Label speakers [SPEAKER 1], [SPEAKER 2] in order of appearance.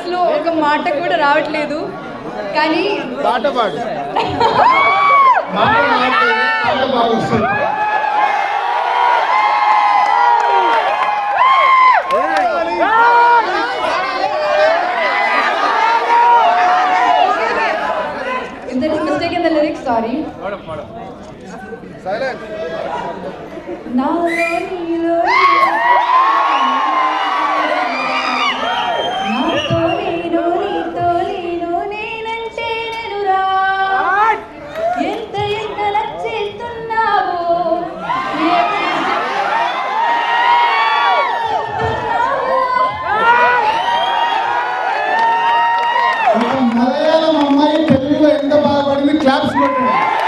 [SPEAKER 1] అసలు ఒక మాట కూడా రావట్లేదు కానీ
[SPEAKER 2] పాట పాడు మాట రావట్లేదు, పాట బాగా వస్తుంది.
[SPEAKER 1] if there is mistake in the lyrics, sorry.
[SPEAKER 2] Silent
[SPEAKER 1] నాలో నీలో నాతో నేను నీతో నేను నేనంటే నేనురా ఎంత ఎంత నచ్చేస్తున్నావో
[SPEAKER 2] ఒక మలయాళం అమ్మాయి తెలుగులో ఎంత బాధపడింది క్లాప్స్ కొట్టండి